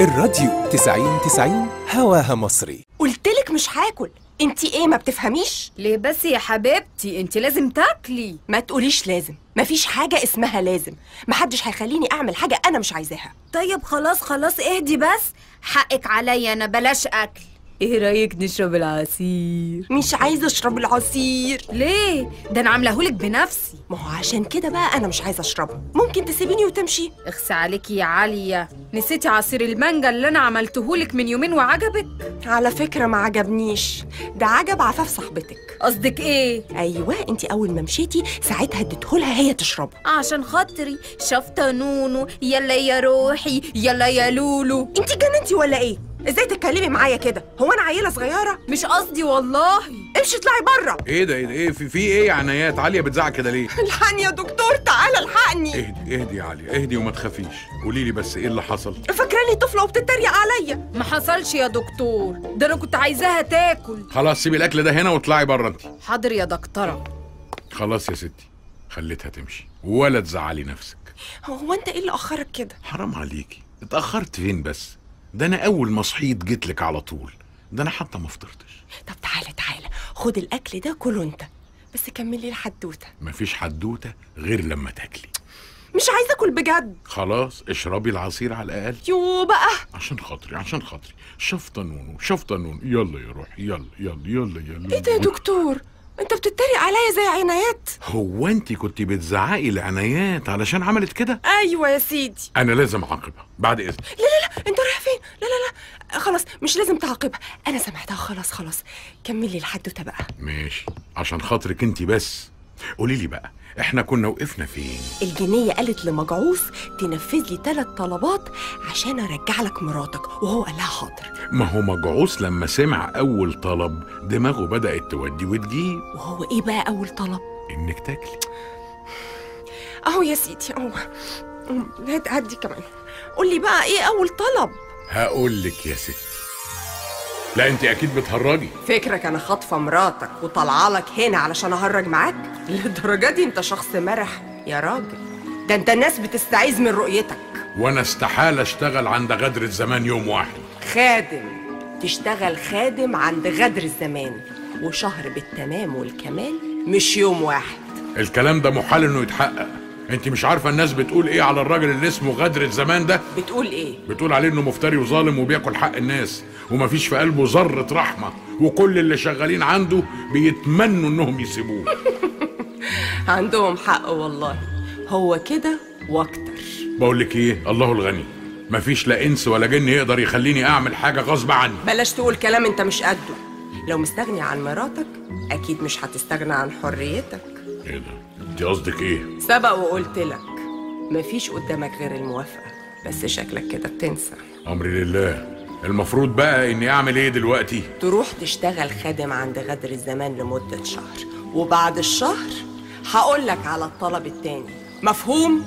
الراديو 90 90 هواها مصري قلتلك مش هاكل انتي ايه ما بتفهميش ليه بس يا حبيبتي انت لازم تاكلي ما تقوليش لازم مفيش حاجة اسمها لازم محدش هيخليني اعمل حاجة انا مش عايزاها طيب خلاص خلاص اهدي بس حقك عليا انا بلاش اكل ايه رايك نشرب العصير مش عايزة اشرب العصير ليه ده انا عاملاهولك بنفسي ما هو عشان كده بقى انا مش عايزة اشربه ممكن تسيبيني وتمشي اخسى عليكي يا عالية نسيتي عصير المانجا اللي انا عملتهولك من يومين وعجبك على فكرة ما عجبنيش ده عجب عفاف صاحبتك قصدك ايه ايوه انتي اول ما مشيتي ساعتها اديتهولها هي تشربه عشان خاطري شفطة نونو يلا يا روحي يلا يا لولو انتي جننتي ولا ايه ازاي تتكلمي معايا كده هو انا عيلة صغيرة مش قصدي والله امشي اطلعي بره ايه ده ايه ده ايه في, في ايه يا عنايات عاليه بتزعق كده ليه الحقني يا دكتور تعالى الحقني اهدي اهدي يا عاليه اهدي وما تخافيش قولي لي بس ايه اللي حصل فاكراني طفلة وبتتريق عليا ما حصلش يا دكتور ده انا كنت عايزاها تاكل خلاص سيبي الاكل ده هنا واطلعي بره انت حاضر يا دكتورة خلاص يا ستي خليتها تمشي ولا تزعلي نفسك هو انت ايه اللي اخرك كده حرام عليكي اتاخرت فين بس ده انا اول ما صحيت جيت لك على طول ده انا حتى ما فطرتش طب تعالى تعالى خد الاكل ده كله انت بس كملي الحدوته مفيش حدوته غير لما تاكلي مش عايزه اكل بجد خلاص اشربي العصير على الاقل يو بقى عشان خاطري عشان خاطري شفطه نونو شفطه نونو يلا يا روحي يلا يلا يلا يلا ايه ده يا دكتور انت بتتريق عليا زي عنايات هو انت كنت بتزعقي لعنايات علشان عملت كده ايوه يا سيدي انا لازم اعاقبها بعد اذن لا لا لا انت رايح فين لا لا لا خلاص مش لازم تعاقبها انا سمعتها خلاص خلاص كملي الحدوته بقى ماشي عشان خاطرك انت بس قولي لي بقى احنا كنا وقفنا فين الجنية قالت لمجعوص تنفذ لي ثلاث طلبات عشان ارجع لك مراتك وهو قال لها حاضر ما هو مجعوص لما سمع اول طلب دماغه بدأت تودي وتجيب وهو ايه بقى اول طلب انك تاكلي اهو يا سيدي اهو هات هدي كمان قول لي بقى ايه اول طلب هقول لك يا ستي لا انت اكيد بتهرجي فكرك انا خاطفه مراتك وطالعه لك هنا علشان اهرج معاك للدرجه دي انت شخص مرح يا راجل ده انت الناس بتستعيذ من رؤيتك وانا استحاله اشتغل عند غدر الزمان يوم واحد خادم تشتغل خادم عند غدر الزمان وشهر بالتمام والكمال مش يوم واحد الكلام ده محال انه يتحقق انت مش عارفه الناس بتقول ايه على الراجل اللي اسمه غدر الزمان ده بتقول ايه بتقول عليه انه مفتري وظالم وبياكل حق الناس ومفيش في قلبه ذره رحمه وكل اللي شغالين عنده بيتمنوا انهم يسيبوه عندهم حق والله هو كده واكتر بقول لك ايه الله الغني مفيش لا انس ولا جن يقدر يخليني اعمل حاجه غصب عني بلاش تقول كلام انت مش قده لو مستغني عن مراتك اكيد مش هتستغنى عن حريتك ايه ده انت قصدك ايه سبق وقلت لك مفيش قدامك غير الموافقة بس شكلك كده بتنسى امري لله المفروض بقى اني اعمل ايه دلوقتي تروح تشتغل خادم عند غدر الزمان لمدة شهر وبعد الشهر هقول لك على الطلب التاني مفهوم؟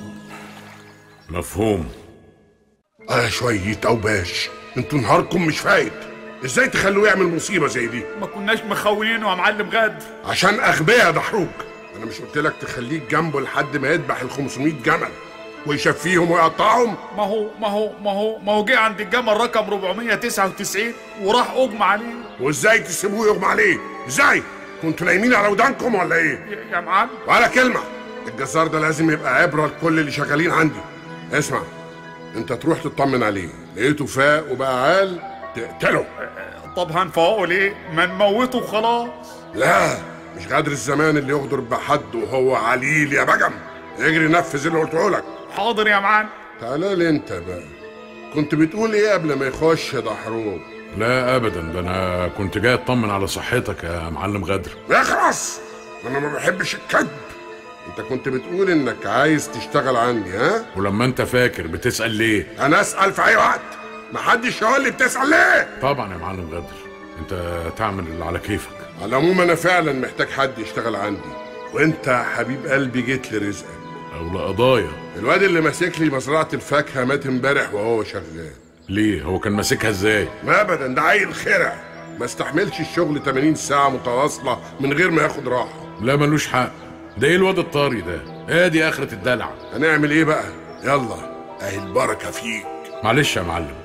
مفهوم اه شوية اوباش انتوا نهاركم مش فايت ازاي تخلوه يعمل مصيبة زي دي ما كناش مخونينه يا معلم غدر عشان اغبياء دحروك انا مش قلت لك تخليك جنبه لحد ما يذبح ال 500 جمل ويشفيهم ويقطعهم ما هو ما هو ما هو ما هو جه عند الجمل رقم 499 وراح اغمى عليه وازاي تسيبوه يغمى عليه ازاي كنتوا نايمين على ودانكم ولا ايه يا- يا معلم ولا كلمة الجزار ده لازم يبقى عبرة لكل اللي شغالين عندي اسمع انت تروح تطمن عليه لقيته فاق وبقى عال تقتله طب هنفوقه ليه؟ ما نموته وخلاص لا مش غادر الزمان اللي يغدر بحد وهو عليل يا بجم اجري نفذ اللي قلته لك حاضر يا معلم تعالى لي انت بقى كنت بتقول ايه قبل ما يخش دحروج لا ابدا ده انا كنت جاي اطمن على صحتك يا معلم غدر اخرس انا ما بحبش الكذب انت كنت بتقول انك عايز تشتغل عندي ها ولما انت فاكر بتسال ليه انا اسال في اي وقت محدش يقول لي بتسال ليه طبعا يا معلم غدر انت تعمل اللي على كيفك على العموم انا فعلا محتاج حد يشتغل عندي وانت يا حبيب قلبي جيت لرزقك او لقضايا الواد اللي ماسك لي مزرعه الفاكهه مات امبارح وهو شغال ليه هو كان ماسكها ازاي ما ابدا ده عيل خرع ما استحملش الشغل 80 ساعه متواصله من غير ما ياخد راحه لا ملوش حق ده ايه الواد الطاري ده ادي اخرة الدلع هنعمل ايه بقى يلا اهي البركه فيك معلش يا معلم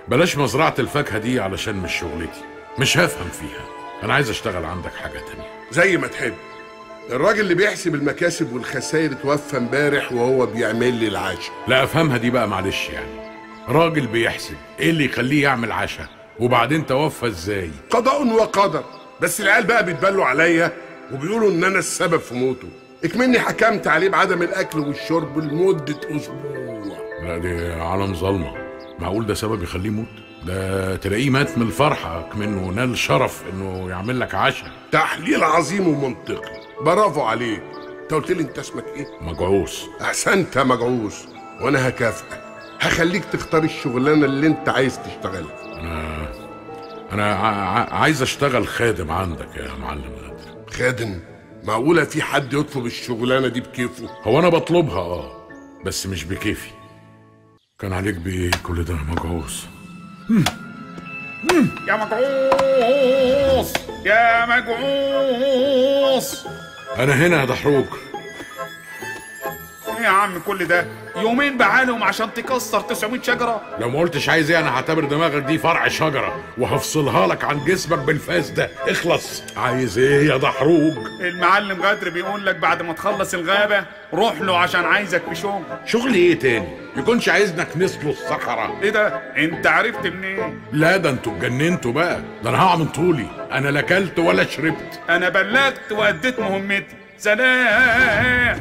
بلاش مزرعة الفاكهة دي علشان مش شغلتي مش هفهم فيها انا عايز اشتغل عندك حاجة تانية زي ما تحب الراجل اللي بيحسب المكاسب والخسائر توفى امبارح وهو بيعمل لي العشاء لا افهمها دي بقى معلش يعني راجل بيحسب ايه اللي يخليه يعمل عشاء وبعدين توفى ازاي قضاء وقدر بس العيال بقى بيتبلوا عليا وبيقولوا ان انا السبب في موته اكمني حكمت عليه بعدم الاكل والشرب لمده اسبوع لا دي عالم ظلمة معقول ده سبب يخليه يموت ده تلاقيه مات من الفرحة منه نال شرف انه يعمل لك عشاء تحليل عظيم ومنطقي برافو عليك انت قلت لي انت اسمك ايه مجعوص احسنت يا مجعوص وانا هكافئك هخليك تختار الشغلانه اللي انت عايز تشتغلها انا ع- ع- عايز اشتغل خادم عندك يا معلم غدر خادم معقوله في حد يطلب الشغلانه دي بكيفه هو انا بطلبها اه بس مش بكيفي كان عليك بايه كل ده يا مجعوص يا مجعوص يا مجعوص انا هنا يا دحروج ايه يا عم كل ده يومين بعالهم عشان تكسر 900 شجره لو ما قلتش عايز ايه انا هعتبر دماغك دي فرع شجره وهفصلها لك عن جسمك بالفاس ده اخلص عايز ايه يا دحروج المعلم غدر بيقول لك بعد ما تخلص الغابه روح له عشان عايزك في شغل شغل ايه تاني يكونش عايزنك نسلو الصحراء ايه ده انت عرفت منين لا ده انتوا اتجننتوا بقى ده انا هقع من طولي انا لا اكلت ولا شربت انا بلغت واديت مهمتي سلام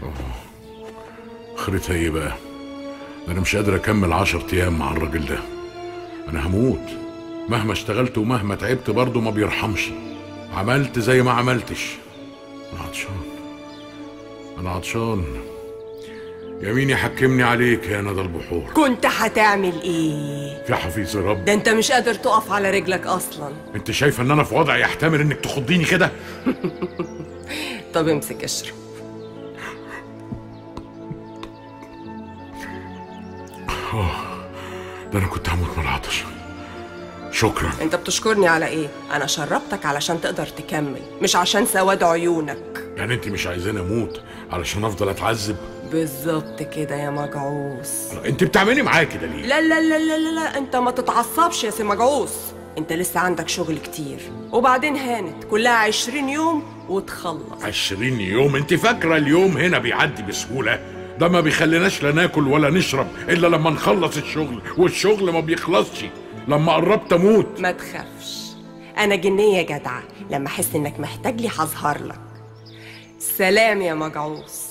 اخرتها ايه بقى ده انا مش قادر اكمل عشر ايام مع الراجل ده انا هموت مهما اشتغلت ومهما تعبت برضه ما بيرحمش عملت زي ما عملتش انا عطشان انا عطشان يا مين يحكمني عليك يا ندى البحور كنت هتعمل ايه يا حفيظ رب ده انت مش قادر تقف على رجلك اصلا انت شايفه ان انا في وضع يحتمل انك تخضيني كده طب امسك اشرب ده انا كنت هموت من العطش شكرا انت بتشكرني على ايه انا شربتك علشان تقدر تكمل مش عشان سواد عيونك يعني انت مش عايزاني اموت علشان افضل اتعذب بالظبط كده يا مجعوص انت بتعملي معايا كده ليه لا لا لا لا لا, لا. انت ما تتعصبش يا سي مجعوص انت لسه عندك شغل كتير وبعدين هانت كلها عشرين يوم وتخلص عشرين يوم انت فاكرة اليوم هنا بيعدي بسهولة ده ما بيخليناش لا ناكل ولا نشرب الا لما نخلص الشغل والشغل ما بيخلصش لما قربت اموت ما تخافش انا جنيه جدعه لما احس انك محتاج لي هظهر لك سلام يا مجعوص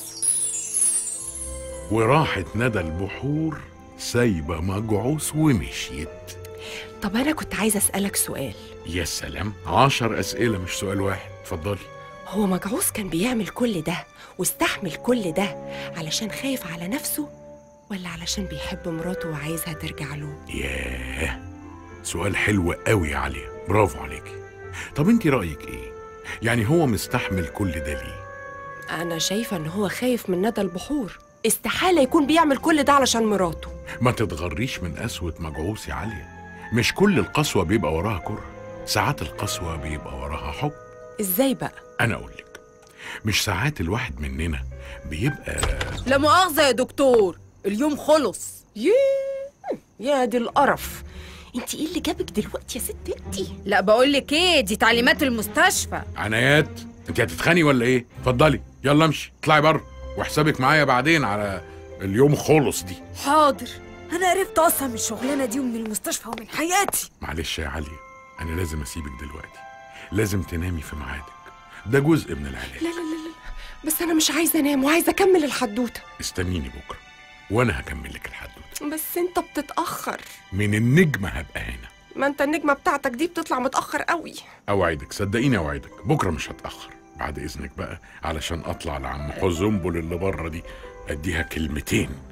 وراحت ندى البحور سايبة مجعوس ومشيت طب انا كنت عايزه اسالك سؤال يا سلام عشر اسئلة مش سؤال واحد اتفضلي هو مجعوص كان بيعمل كل ده واستحمل كل ده علشان خايف على نفسه ولا علشان بيحب مراته وعايزها ترجع له ياه سؤال حلو قوي يا عليا برافو عليكي طب انت رأيك ايه يعني هو مستحمل كل ده ليه انا شايفه ان هو خايف من ندى البحور استحاله يكون بيعمل كل ده علشان مراته ما تتغريش من قسوة مجعوس يا عليا مش كل القسوة بيبقى وراها كره ساعات القسوة بيبقى وراها حب ازاي بقى أنا أقول لك مش ساعات الواحد مننا بيبقى لا مؤاخذة يا دكتور اليوم خلص ياه يا دي القرف انت ايه اللي جابك دلوقتي يا ست انتي لا بقول لك ايه دي تعليمات المستشفى عنايات انت هتتخاني ولا ايه اتفضلي يلا امشي اطلعي بره وحسابك معايا بعدين على اليوم خلص دي حاضر انا عرفت اصلا من الشغلانه دي ومن المستشفى ومن حياتي معلش يا علي انا لازم اسيبك دلوقتي لازم تنامي في ميعادك ده جزء من العلاج لا لا لا لا بس انا مش عايزه انام وعايزه اكمل الحدوته استنيني بكره وانا هكمل لك الحدوته بس انت بتتاخر من النجمه هبقى هنا ما انت النجمه بتاعتك دي بتطلع متاخر قوي اوعدك صدقيني اوعدك بكره مش هتاخر بعد اذنك بقى علشان اطلع لعم حزنبل اللي بره دي اديها كلمتين